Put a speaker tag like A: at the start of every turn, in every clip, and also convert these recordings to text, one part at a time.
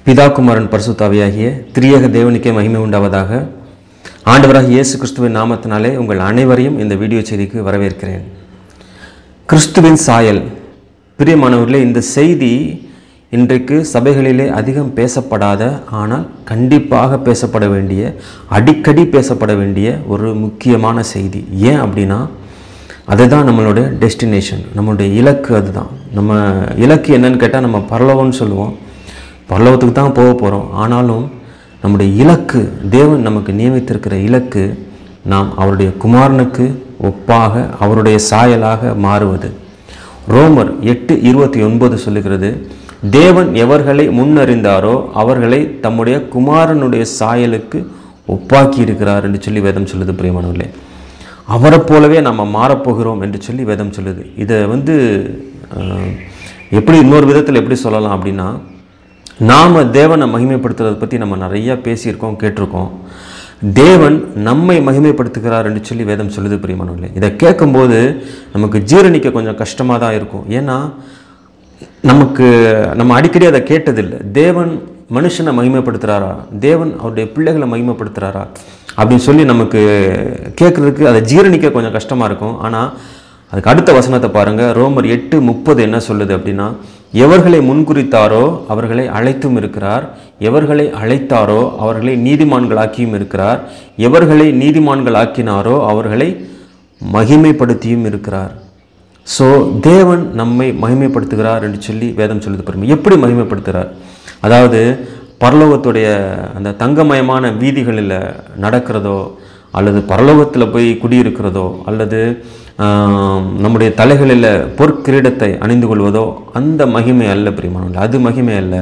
A: பிதா குமாரன் பரிசுத்தாவியாகிய திரியக தேவனுக்கே மகிமை உண்டாவதாக ஆண்டவராக இயேசு கிறிஸ்துவின் நாமத்தினாலே உங்கள் அனைவரையும் இந்த வீடியோ செய்திக்கு வரவேற்கிறேன் கிறிஸ்துவின் சாயல் பிரியமானவர்களே இந்த செய்தி இன்றைக்கு சபைகளிலே அதிகம் பேசப்படாத ஆனால் கண்டிப்பாக பேசப்பட வேண்டிய அடிக்கடி பேசப்பட வேண்டிய ஒரு முக்கியமான செய்தி ஏன் அப்படின்னா அதுதான் நம்மளுடைய டெஸ்டினேஷன் நம்மளுடைய இலக்கு அதுதான் நம்ம இலக்கு என்னன்னு கேட்டால் நம்ம பரலோகம்னு சொல்லுவோம் பரலோகத்துக்கு தான் போக போகிறோம் ஆனாலும் நம்முடைய இலக்கு தேவன் நமக்கு நியமித்திருக்கிற இலக்கு நாம் அவருடைய குமாரனுக்கு ஒப்பாக அவருடைய சாயலாக மாறுவது ரோமர் எட்டு இருபத்தி ஒன்பது சொல்லுகிறது தேவன் எவர்களை முன்னறிந்தாரோ அவர்களை தம்முடைய குமாரனுடைய சாயலுக்கு ஒப்பாக்கி இருக்கிறார் என்று சொல்லி வேதம் சொல்லுது பிரியமானவர்களே அவரை போலவே நம்ம மாறப்போகிறோம் என்று சொல்லி வேதம் சொல்லுது இதை வந்து அஹ், எப்படி இன்னொரு விதத்தில் எப்படி சொல்லலாம் அப்படின்னா நாம் தேவனை மகிமைப்படுத்துறதை பற்றி நம்ம நிறையா பேசியிருக்கோம் கேட்டிருக்கோம் தேவன் நம்மை மகிமைப்படுத்துகிறார் என்று சொல்லி வேதம் சொல்லுது பிரியமானவர்களே இதை கேட்கும்போது நமக்கு ஜீரணிக்க கொஞ்சம் கஷ்டமாக தான் இருக்கும் ஏன்னா நமக்கு நம்ம அடிக்கடி அதை கேட்டதில்லை தேவன் மனுஷனை மகிமைப்படுத்துகிறாரா தேவன் அவருடைய பிள்ளைகளை மகிமைப்படுத்துகிறாரா அப்படின்னு சொல்லி நமக்கு கேட்குறதுக்கு அதை ஜீரணிக்க கொஞ்சம் கஷ்டமாக இருக்கும் ஆனால் அதுக்கு அடுத்த வசனத்தை பாருங்கள் ரோமர் எட்டு முப்பது என்ன சொல்லுது அப்படின்னா எவர்களை முன்குறித்தாரோ அவர்களை அழைத்தும் இருக்கிறார் எவர்களை அழைத்தாரோ அவர்களை நீதிமான்களாக்கியும் இருக்கிறார் எவர்களை நீதிமான்களாக்கினாரோ அவர்களை மகிமைப்படுத்தியும் இருக்கிறார் ஸோ தேவன் நம்மை மகிமைப்படுத்துகிறார் என்று சொல்லி வேதம் சொல்லுது பாருங்க எப்படி மகிமைப்படுத்துகிறார் அதாவது பரலோகத்துடைய அந்த தங்கமயமான வீதிகளில் நடக்கிறதோ அல்லது பரலோகத்தில் போய் குடியிருக்கிறதோ அல்லது ஆம், நம்முடைய தலைகளில் பொற்கிரீடத்தை அணிந்து கொள்வதோ அந்த மகிமை அல்ல பிரியமானவர்களே அது மகிமை அல்ல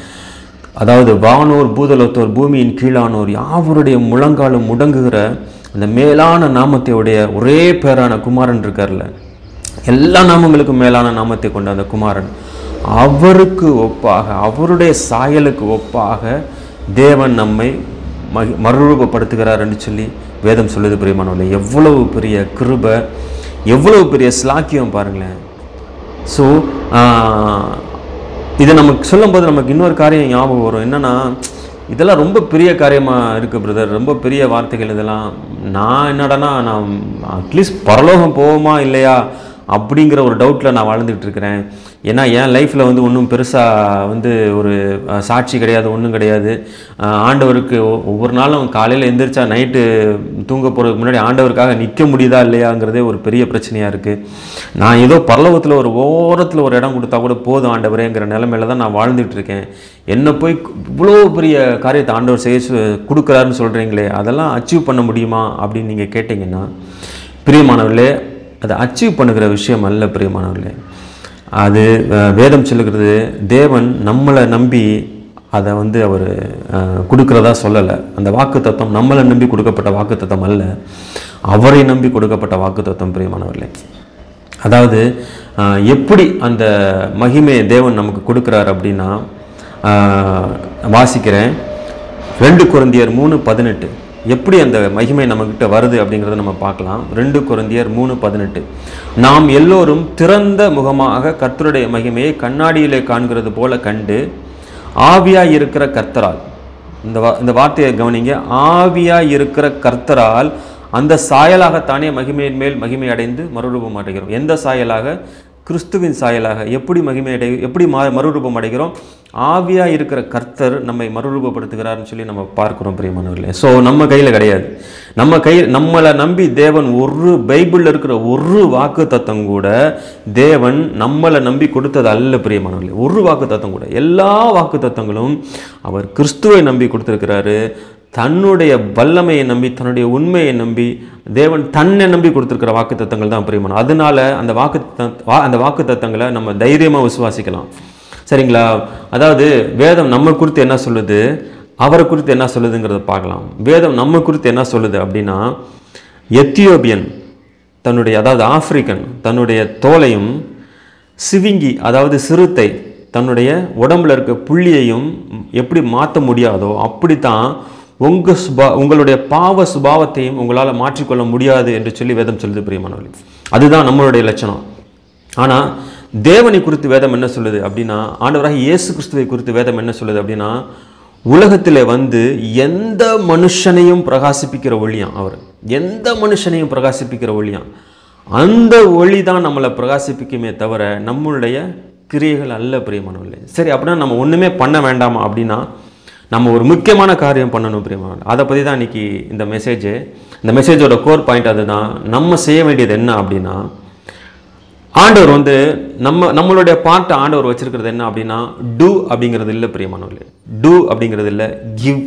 A: அதாவது வானோர் பூதலத்தோர் பூமியின் கீழானோர் யாவருடைய முழங்காலும் முடங்குகிற அந்த மேலான நாமத்தையுடைய ஒரே பேரான குமாரன் இருக்கார்ல எல்லா நாமங்களுக்கும் மேலான நாமத்தை கொண்ட அந்த குமாரன் அவருக்கு ஒப்பாக அவருடைய சாயலுக்கு ஒப்பாக தேவன் நம்மை மகி மறுரூபப்படுத்துகிறார் என்று சொல்லி வேதம் சொல்லுது பிரியமானவர்களே எவ்வளவு பெரிய கிருபை எவ்வளவு பெரிய ஸ்லாக்கியம் பாருங்களேன் ஸோ இதை நமக்கு சொல்லும்போது நமக்கு இன்னொரு காரியம் ஞாபகம் வரும் என்னன்னா இதெல்லாம் ரொம்ப பெரிய காரியமாக இருக்குது பிரதர் ரொம்ப பெரிய வார்த்தைகள் இதெல்லாம் நான் என்னடானா நான் அட்லீஸ்ட் பரலோகம் போவோமா இல்லையா அப்படிங்கிற ஒரு டவுட்டில் நான் வாழ்ந்துட்டு இருக்கிறேன் ஏன்னா என் லைஃப்பில் வந்து ஒன்றும் பெருசாக வந்து ஒரு அஹ், சாட்சி கிடையாது ஒன்றும் கிடையாது அஹ், ஆண்டவருக்கு ஒ- ஒவ்வொரு நாளும் காலையில் எந்திரிச்சா நைட்டு தூங்க போகிறதுக்கு முன்னாடி ஆண்டவருக்காக நிற்க முடியுதா இல்லையாங்கிறதே ஒரு பெரிய பிரச்சனையாக இருக்குது நான் ஏதோ பரலோகத்தில் ஒரு ஓரத்தில் ஒரு இடம் கொடுத்தா கூட போதும் ஆண்டவரேங்கிற நிலமையில தான் நான் வாழ்ந்துட்டு இருக்கேன் என்னை போய் இவ்வளோ பெரிய காரியத்தை ஆண்டவர் செய்ய சொ- கொடுக்குறாருன்னு சொல்கிறீங்களே அதெல்லாம் அச்சீவ் பண்ண முடியுமா அப்படின்னு நீங்கள் கேட்டிங்கன்னா பிரியமானவர்களே அதை அச்சீவ் பண்ணுகிற விஷயம் அல்ல பிரியமானவர்களே அது அஹ், வேதம் சொல்லுகிறது தேவன் நம்மளை நம்பி அதை வந்து அவர் கொடுக்குறதா சொல்லலை அந்த வாக்கு தத்துவம் நம்மளை நம்பி கொடுக்கப்பட்ட வாக்கு தத்துவம் அல்ல அவரை நம்பி கொடுக்கப்பட்ட வாக்கு தத்துவம் பிரியமானவர்களே அதாவது அஹ், எப்படி அந்த மகிமையை தேவன் நமக்கு கொடுக்குறார் அப்படின்னா அஹ், வாசிக்கிறேன் ரெண்டு குருந்தியர் மூணு பதினெட்டு எப்படி அந்த மகிமை நம்மக்கிட்ட வருது அப்படிங்கிறத நம்ம பார்க்கலாம் ரெண்டு குருந்தியர் மூணு பதினெட்டு நாம் எல்லோரும் திறந்த முகமாக கர்த்தருடைய மகிமையை கண்ணாடியிலே காண்கிறது போல கண்டு ஆவியாய் இருக்கிற கர்த்தரால் இந்த வா இந்த வார்த்தையை கவனிங்க ஆவியாய் இருக்கிற கர்த்தரால் அந்த சாயலாகத்தானே மகிமையின் மேல் மகிமை அடைந்து மறுரூபம் அடைகிறோம் எந்த சாயலாக கிறிஸ்துவின் சாயலாக எப்படி மகிமை அடை எப்படி மா மறுரூபம் அடைகிறோம் ஆவியாக இருக்கிற கர்த்தர் நம்மை மறுரூபப்படுத்துகிறார்னு சொல்லி நம்ம பார்க்கிறோம் பிரியமானவர்களே ஸோ நம்ம கையில் கிடையாது நம்ம கை நம்மளை நம்பி தேவன் ஒரு பைபிளில் இருக்கிற ஒரு வாக்கு தத்தம் கூட தேவன் நம்மளை நம்பி கொடுத்தது அல்ல பிரியமானவர்களே ஒரு வாக்கு தத்தம் கூட எல்லா வாக்கு தத்தங்களும் அவர் கிறிஸ்துவை நம்பி கொடுத்துருக்கிறாரு தன்னுடைய வல்லமையை நம்பி தன்னுடைய உண்மையை நம்பி தேவன் தன்னை நம்பி கொடுத்துருக்கிற வாக்கு தத்தங்கள் தான் பிரியமானம் அதனால அந்த வாக்கு அந்த வாக்கு தத்தங்களை நம்ம தைரியமாக விசுவாசிக்கலாம் சரிங்களா அதாவது வேதம் நம்ம குறித்து என்ன சொல்லுது அவரை குறித்து என்ன சொல்லுதுங்கிறத பார்க்கலாம் வேதம் நம்ம குறித்து என்ன சொல்லுது அப்படின்னா எத்தியோப்பியன் தன்னுடைய அதாவது ஆப்பிரிக்கன் தன்னுடைய தோலையும் சிவிங்கி அதாவது சிறுத்தை தன்னுடைய உடம்புல இருக்க புள்ளியையும் எப்படி மாற்ற முடியாதோ அப்படித்தான் உங்கள் சுபா உங்களுடைய பாவ சுபாவத்தையும் உங்களால் மாற்றிக்கொள்ள முடியாது என்று சொல்லி வேதம் சொல்லுது பிரியமானவர்களே அதுதான் நம்மளுடைய லட்சணம் ஆனால் தேவனை குறித்து வேதம் என்ன சொல்லுது அப்படின்னா ஆண்டவராக இயேசு கிறிஸ்துவை குறித்து வேதம் என்ன சொல்லுது அப்படின்னா உலகத்தில் வந்து எந்த மனுஷனையும் பிரகாசிப்பிக்கிற ஒளியாம் அவர் எந்த மனுஷனையும் பிரகாசிப்பிக்கிற ஒளியாம் அந்த ஒளி தான் நம்மளை பிரகாசிப்பிக்குமே தவிர நம்மளுடைய கிரியைகள் அல்ல பிரியமானவர்களே சரி அப்படின்னா நம்ம ஒன்றுமே பண்ண வேண்டாமா அப்படின்னா நம்ம ஒரு முக்கியமான காரியம் பண்ணணும் பிரியமானவர்களே அதை பற்றி தான் இன்னைக்கு இந்த மெசேஜ் இந்த மெசேஜோட கோர் பாயிண்ட் அதுதான் நம்ம செய்ய வேண்டியது என்ன அப்படின்னா ஆண்டவர் வந்து நம்ம நம்மளுடைய பார்ட்டை ஆண்டவர் வச்சிருக்கிறது என்ன அப்படின்னா டூ அப்படிங்கிறது இல்லை பிரியமானவர்களே டூ அப்படிங்கிறது இல்லை கிவ்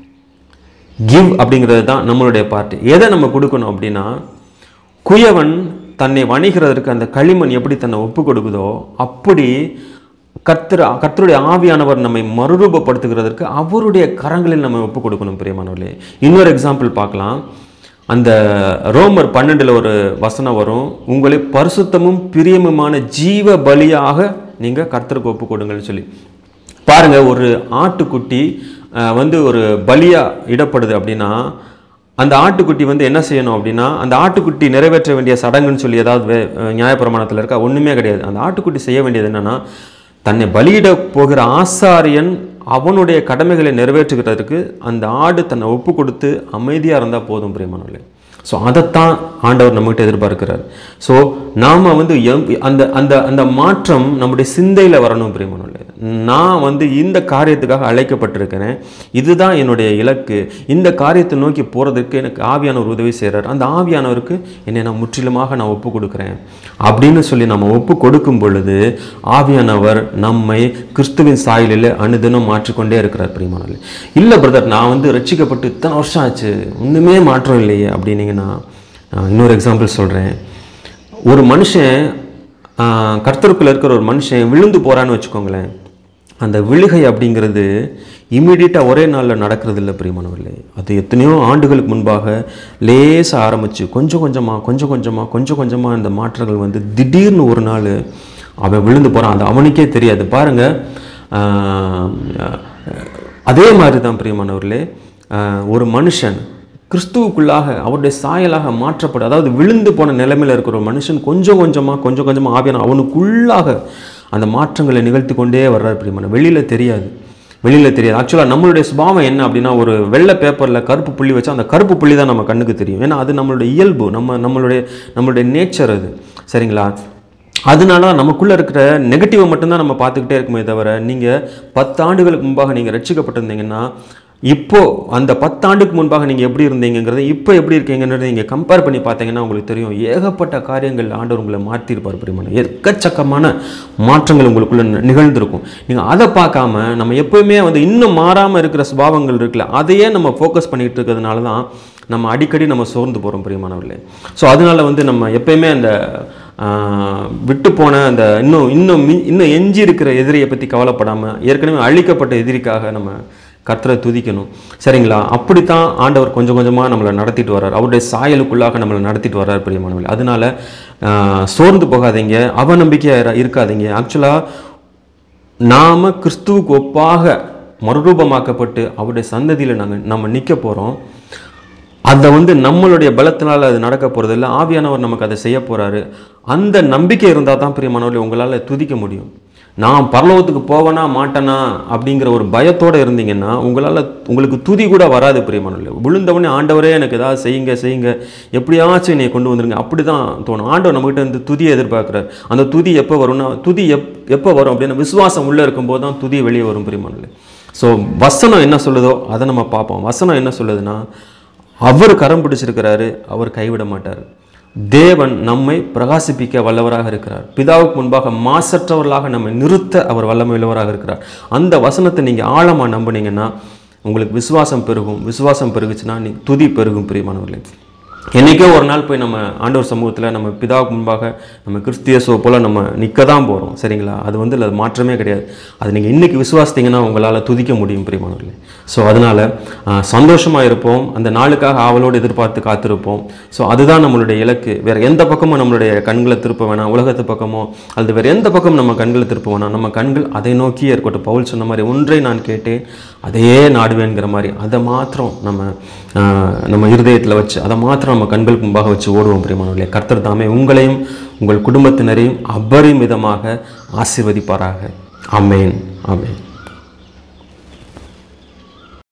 A: கிவ் அப்படிங்கிறது தான் நம்மளுடைய பார்ட் எதை நம்ம கொடுக்கணும் அப்படின்னா குயவன் தன்னை வணிகிறதற்கு அந்த களிமண் எப்படி தன்னை ஒப்பு கொடுக்குதோ அப்படி கர்த்தர் கர்த்தருடைய ஆவியானவர் நம்மை மறுரூபப்படுத்துகிறதற்கு அவருடைய கரங்களில் நம்ம ஒப்பு கொடுக்கணும் பிரியமானவர்களே இன்னொரு எக்ஸாம்பிள் பார்க்கலாம் அந்த ரோமர் பன்னெண்டில் ஒரு வசனம் வரும் உங்களை பரிசுத்தமும் பிரியமுமான ஜீவ பலியாக நீங்கள் கர்த்தருக்கு ஒப்பு கொடுங்கள்னு சொல்லி பாருங்க ஒரு ஆட்டுக்குட்டி அஹ், வந்து ஒரு பலியா இடப்படுது அப்படின்னா அந்த ஆட்டுக்குட்டி வந்து என்ன செய்யணும் அப்படின்னா அந்த ஆட்டுக்குட்டி நிறைவேற்ற வேண்டிய சடங்குன்னு சொல்லி ஏதாவது வே- அஹ், நியாயப்பிரமாணத்தில் இருக்கா ஒன்றுமே கிடையாது அந்த ஆட்டுக்குட்டி செய்ய வேண்டியது என்னன்னா தன்னை பலியிட போகிற ஆசாரியன் அவனுடைய கடமைகளை நிறைவேற்றுகிறதுக்கு அந்த ஆடு தன்னை ஒப்பு கொடுத்து அமைதியாக இருந்தால் போதும் பிரியமானவர்களே ஸோ அதைத்தான் ஆண்டவர் நம்மகிட்ட எதிர்பார்க்கிறார் ஸோ நாம் வந்து எம்- அந்த அந்த அந்த மாற்றம் நம்முடைய சிந்தையில் வரணும் பிரியமானவர்களே நான் வந்து இந்த காரியத்துக்காக அழைக்கப்பட்டிருக்கிறேன் இதுதான் என்னுடைய இலக்கு இந்த காரியத்தை நோக்கி போகிறதுக்கு எனக்கு ஆவியானவர் உதவி செய்கிறார் அந்த ஆவியானவருக்கு என்னை நான் முற்றிலுமாக நான் ஒப்பு கொடுக்குறேன் அப்படின்னு சொல்லி நம்ம ஒப்பு கொடுக்கும் பொழுது ஆவியானவர் நம்மை கிறிஸ்துவின் சாயலில் அனுதினம் மாற்றிக்கொண்டே இருக்கிறார் பிரியமானவர்களே இல்லை பிரதர் நான் வந்து ரட்சிக்கப்பட்டு இத்தனை வருஷம் ஆச்சு ஒன்றுமே மாற்றம் இல்லையே அப்படின்னீங்கன்னா நான் இன்னொரு எக்ஸாம்பிள் சொல்கிறேன் ஒரு மனுஷன் ஆஹ், கர்த்தருக்குள்ள இருக்கிற ஒரு மனுஷன் விழுந்து போகிறான்னு வச்சுக்கோங்களேன் அந்த விழுகை அப்படிங்கிறது இம்மிடியட்டாக ஒரே நாளில் நடக்கிறது இல்லை பிரியமானவர்களே அது எத்தனையோ ஆண்டுகளுக்கு முன்பாக லேசாக ஆரம்பிச்சு கொஞ்சம் கொஞ்சமாக கொஞ்சம் கொஞ்சமாக கொஞ்சம் கொஞ்சமாக இந்த மாற்றங்கள் வந்து திடீர்னு ஒரு நாள் அவன் விழுந்து போகிறான் அது அவனுக்கே தெரியாது பாருங்க ஆஹ், அதே மாதிரி தான் பிரியமானவர்களே ஆஹ், ஒரு மனுஷன் கிறிஸ்துவுக்குள்ளாக அவருடைய சாயலாக மாற்றப்படும் அதாவது விழுந்து போன நிலைமையில் இருக்கிற ஒரு மனுஷன் கொஞ்சம் கொஞ்சமாக கொஞ்சம் கொஞ்சமாக ஆவியான அவனுக்குள்ளாக அந்த மாற்றங்களை நிகழ்த்தி கொண்டே வர்றார் பிரியமான வெளியில் தெரியாது வெளியில் தெரியாது ஆக்சுவலாக நம்மளுடைய சுபாவம் என்ன அப்படின்னா ஒரு வெள்ளை பேப்பரில் கருப்பு புள்ளி வச்சா அந்த கருப்பு புள்ளி தான் நம்ம கண்ணுக்கு தெரியும் ஏன்னா அது நம்மளுடைய இயல்பு நம்ம நம்மளுடைய நம்மளுடைய நேச்சர் அது சரிங்களா அதனால தான் நமக்குள்ளே இருக்கிற நெகட்டிவை மட்டும்தான் நம்ம பார்த்துக்கிட்டே இருக்குமே தவிர நீங்கள் பத்து ஆண்டுகளுக்கு முன்பாக நீங்கள் ரட்சிக்கப்பட்டிருந்தீங்கன்னா இப்போ அந்த பத்தாண்டுக்கு முன்பாக நீங்கள் எப்படி இருந்தீங்கிறத இப்போ எப்படி இருக்கீங்கன்றதை நீங்கள் கம்பேர் பண்ணி பார்த்தீங்கன்னா உங்களுக்கு தெரியும் ஏகப்பட்ட காரியங்கள் ஆண்டவர் உங்களை மாற்றிருப்பார் பிரிமான எக்கச்சக்கமான மாற்றங்கள் உங்களுக்குள்ள நி- நிகழ்ந்திருக்கும் நீங்கள் அதை பார்க்காம நம்ம எப்பவுமே வந்து இன்னும் மாறாமல் இருக்கிற சுபாவங்கள் இருக்குல்ல அதையே நம்ம ஃபோக்கஸ் பண்ணிட்டு இருக்கிறதுனால தான் நம்ம அடிக்கடி நம்ம சோர்ந்து போகிறோம் பிரியமானவர்களே ஸோ அதனால வந்து நம்ம எப்பயுமே அந்த ஆஹ், விட்டு போன அந்த இன்னும் இன்னும் மி- இன்னும் எஞ்சி இருக்கிற எதிரியை பற்றி கவலைப்படாமல் ஏற்கனவே அழிக்கப்பட்ட எதிரிக்காக நம்ம கர்த்தரை துதிக்கணும் சரிங்களா அப்படித்தான் ஆண்டவர் கொஞ்சம் கொஞ்சமாக நம்மளை நடத்திட்டு வர்றார் அவருடைய சாயலுக்குள்ளாக நம்மளை நடத்திட்டு வர்றார் பிரியமானவர்களே அதனால ஆஹ், சோர்ந்து போகாதீங்க அவநம்பிக்கையாக இருக்காதீங்க ஆக்சுவலாக நாம கிறிஸ்துவுக்கு ஒப்பாக மறுரூபமாக்கப்பட்டு அவருடைய சந்ததியில் நாங்கள் நம்ம நிற்க போகிறோம் அதை வந்து நம்மளுடைய பலத்தினால் அது நடக்க போகிறதில்ல ஆவியானவர் நமக்கு அதை செய்ய போகிறாரு அந்த நம்பிக்கை இருந்தால் தான் பிரியமானவர்களே உங்களால் துதிக்க முடியும் நான் பரலோகத்துக்கு போவேனா மாட்டேனா அப்படிங்கிற ஒரு பயத்தோடு இருந்தீங்கன்னா உங்களால் உங்களுக்கு துதி கூட வராது பிரியமானவர்களே விழுந்தவொடனே ஆண்டவரே எனக்கு ஏதாவது செய்யுங்க செய்யுங்க எப்படியாச்சும் என்னை கொண்டு வந்துருங்க அப்படி தான் தோணும் ஆண்டவர் நம்மகிட்ட இருந்து துதியை எதிர்பார்க்குறாரு அந்த துதி எப்போ வரும்னா துதி எப் எப்போ வரும் அப்படின்னா விசுவாசம் உள்ளே இருக்கும்போது தான் துதி வெளியே வரும் பிரியமானவர்களே ஸோ வசனம் என்ன சொல்லுதோ அதை நம்ம பார்ப்போம் வசனம் என்ன சொல்லுதுன்னா அவர் கரம் பிடிச்சிருக்கிறாரு அவர் கைவிட மாட்டார் தேவன் நம்மை பிரகாசிப்பிக்க வல்லவராக இருக்கிறார் பிதாவுக்கு முன்பாக மாசற்றவர்களாக நம்மை நிறுத்த அவர் வல்லமை உள்ளவராக இருக்கிறார் அந்த வசனத்தை நீங்கள் ஆழமாக நம்புனீங்கன்னா உங்களுக்கு விசுவாசம் பெருகும் விசுவாசம் பெருகுச்சுன்னா நீ துதி பெருகும் பிரியமானவர்களே என்றைக்கோ ஒரு நாள் போய் நம்ம ஆண்டவர் சமூகத்தில் நம்ம பிதாவுக்கு முன்பாக நம்ம கிறிஸ்தியசோ போல் நம்ம நிற்க தான் போகிறோம் சரிங்களா அது வந்து அது மாற்றமே கிடையாது அது நீங்கள் இன்றைக்கி விசுவாசித்தீங்கன்னா உங்களால் துதிக்க முடியும் பிரியமானவர்களே ஸோ அதனால் சந்தோஷமாக இருப்போம் அந்த நாளுக்காக ஆவலோடு எதிர்பார்த்து காத்திருப்போம் ஸோ அதுதான் நம்மளுடைய இலக்கு வேறு எந்த பக்கமும் நம்மளுடைய கண்களை திருப்ப வேணாம் உலகத்து பக்கமோ அல்லது வேறு எந்த பக்கம் நம்ம கண்களை திருப்ப வேணாம் நம்ம கண்கள் அதை நோக்கியே இருக்கட்டும் பவுல் சொன்ன மாதிரி ஒன்றை நான் கேட்டேன் அதையே நாடுவேங்கிற மாதிரி அதை மாத்திரம் நம்ம ஆஹ், நம்ம இருதயத்தில் வச்சு அதை மாத்திரம் மாத்திரம் நம்ம கண்களுக்கு முன்பாக வச்சு ஓடுவோம் பிரியமானவர்களே கர்த்தர் தாமே உங்களையும் உங்கள் குடும்பத்தினரையும் அபரிமிதமாக ஆசீர்வதிப்பாராக ஆமென் ஆமென்